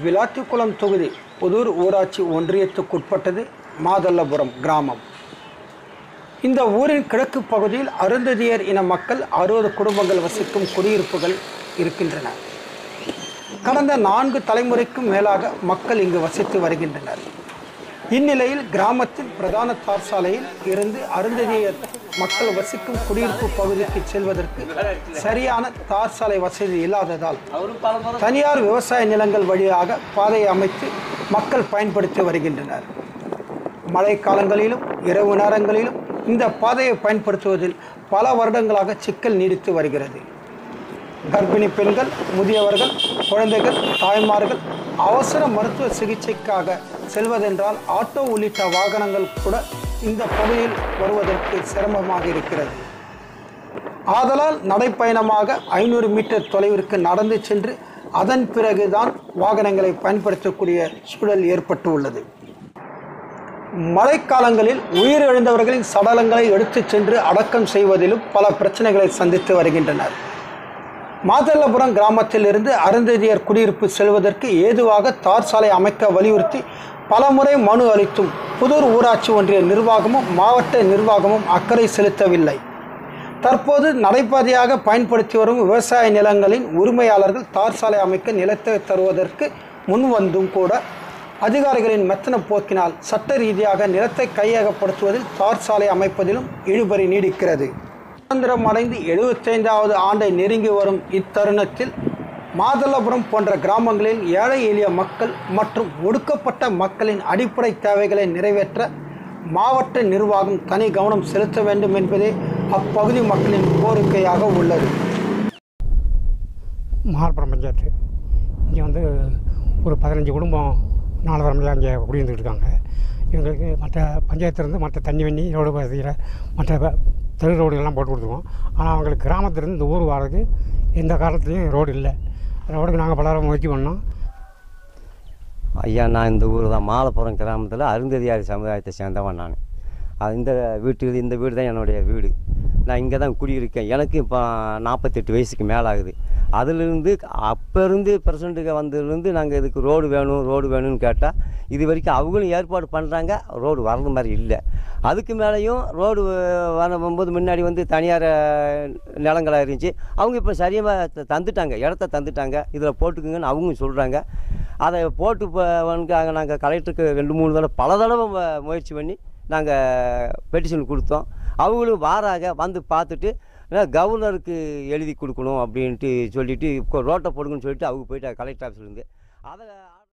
விளாத்திக்குளம் தொகுதி புதூர் ஊராட்சி ஒன்றியத்துக்குட்பட்டது மாதல்லபுரம் கிராமம் இந்த ஊரின் கிழக்கு பகுதியில் அருந்ததியர் இன மக்கள் அறுபது குடும்பங்கள் வசிக்கும் குடியிருப்புகள் இருக்கின்றன கடந்த நான்கு தலைமுறைக்கும் மேலாக மக்கள் இங்கு வசித்து வருகின்றனர் இந்நிலையில் கிராமத்தின் பிரதான தார் சாலையில் இருந்து அருந்ததியர் மக்கள் வசிக்கும் குடியிருப்பு பகுதிக்கு செல்வதற்கு சரியான தார் சாலை வசதி இல்லாததால் தனியார் விவசாய நிலங்கள் வழியாக பாதையை அமைத்து மக்கள் பயன்படுத்தி வருகின்றனர் மழை காலங்களிலும் இரவு நேரங்களிலும் இந்த பாதையை பயன்படுத்துவதில் பல வருடங்களாக சிக்கல் நீடித்து வருகிறது கர்ப்பிணி பெண்கள் முதியவர்கள் குழந்தைகள் தாய்மார்கள் அவசர மருத்துவ சிகிச்சைக்காக செல்வதென்றால் ஆட்டோ உள்ளிட்ட வாகனங்கள் கூட இந்த பகுதியில் வருவதற்கு சிரமமாக இருக்கிறது ஆதலால் நடைப்பயணமாக ஐநூறு மீட்டர் தொலைவிற்கு நடந்து சென்று அதன் பிறகுதான் வாகனங்களை பயன்படுத்தக்கூடிய சூழல் ஏற்பட்டு உள்ளது மழைக்காலங்களில் உயிரிழந்தவர்களின் சடலங்களை எடுத்துச் சென்று அடக்கம் செய்வதிலும் பல பிரச்சனைகளை சந்தித்து வருகின்றனர் மாதல்லபுரம் கிராமத்திலிருந்து அருந்ததியர் குடியிருப்பு செல்வதற்கு ஏதுவாக தார் சாலை அமைக்க வலியுறுத்தி பலமுறை மனு அளித்தும் புதூர் ஊராட்சி ஒன்றிய நிர்வாகமும் மாவட்ட நிர்வாகமும் அக்கறை செலுத்தவில்லை தற்போது நடைபாதையாக பயன்படுத்தி வரும் விவசாய நிலங்களின் உரிமையாளர்கள் தார் சாலை அமைக்க நிலத்தை தருவதற்கு முன்வந்தும் கூட அதிகாரிகளின் மெத்தன போக்கினால் சட்ட ரீதியாக நிலத்தை கையகப்படுத்துவதில் தார் சாலை அமைப்பதிலும் இழுபறி நீடிக்கிறது சுதந்திரம் அடைந்து எழுபத்தைந்தாவது ஆண்டை நெருங்கி வரும் இத்தருணத்தில் மாதல்லபுரம் போன்ற கிராமங்களில் ஏழை எளிய மக்கள் மற்றும் ஒடுக்கப்பட்ட மக்களின் அடிப்படை தேவைகளை நிறைவேற்ற மாவட்ட நிர்வாகம் தனி கவனம் செலுத்த வேண்டும் என்பதே அப்பகுதி மக்களின் கோரிக்கையாக உள்ளது மகால்புரம் பஞ்சாயத்து இங்கே வந்து ஒரு பதினஞ்சு குடும்பம் நாலு தலைமுறையாக இங்கே குடியிருந்துட்டு இருக்காங்க இவங்களுக்கு மற்ற பஞ்சாயத்துலேருந்து மற்ற தண்ணி வண்ணி ரோடு வசதியில் மற்ற வ- தெரு ரோடுகள்லாம் போட்டு கொடுத்துருவோம் ஆனால் அவங்களுக்கு கிராமத்துலேருந்து இந்த ஊர் வர்றதுக்கு எந்த காலத்துலேயும் ரோடு இல்லை ரோடுக்கு நாங்கள் பல தடவை முயற்சி பண்ணோம் ஐயா நான் இந்த ஊர் தான் மாலப்புரம் கிராமத்தில் அருந்ததியாரி சமுதாயத்தை சேர்ந்தவன் நான் அது இந்த வீட்டு இந்த வீடு தான் என்னுடைய வீடு நான் இங்கே தான் குடியிருக்கேன் எனக்கு இப்போ நாற்பத்தெட்டு வயசுக்கு மேலே ஆகுது அதிலிருந்து அப்போ இருந்து பிரசண்ட்டுக்கு வந்ததுலேருந்து நாங்கள் இதுக்கு ரோடு வேணும் ரோடு வேணும்னு கேட்டால் இது வரைக்கும் அவங்களும் ஏற்பாடு பண்ணுறாங்க ரோடு வர்றது மாதிரி இல்லை அதுக்கு மேலேயும் ரோடு வரும்போது முன்னாடி வந்து தனியார் அஹ், நிலங்களா இருந்துச்சு அவங்க இப்போ சரியாக தந்துட்டாங்க இடத்த தந்துட்டாங்க இதில் போட்டுக்குங்கன்னு அவங்க சொல்கிறாங்க அதை போட்டு இப்போ வந்து நாங்கள் கலெக்டருக்கு ரெண்டு மூணு தடவை பல தடவை மு- முயற்சி பண்ணி நாங்கள் பெட்டிஷன் கொடுத்தோம் அவங்களும் வாராக வந்து பார்த்துட்டு அஹ், கவர்னருக்கு எழுதி கொடுக்கணும் அப்படின்ட்டு சொல்லிட்டு இப்போ ரோட்டை போடுங்கன்னு சொல்லிட்டு அவங்க போயிட்டாங்க கலெக்டர் ஆஃபீஸ்லேருந்து அதை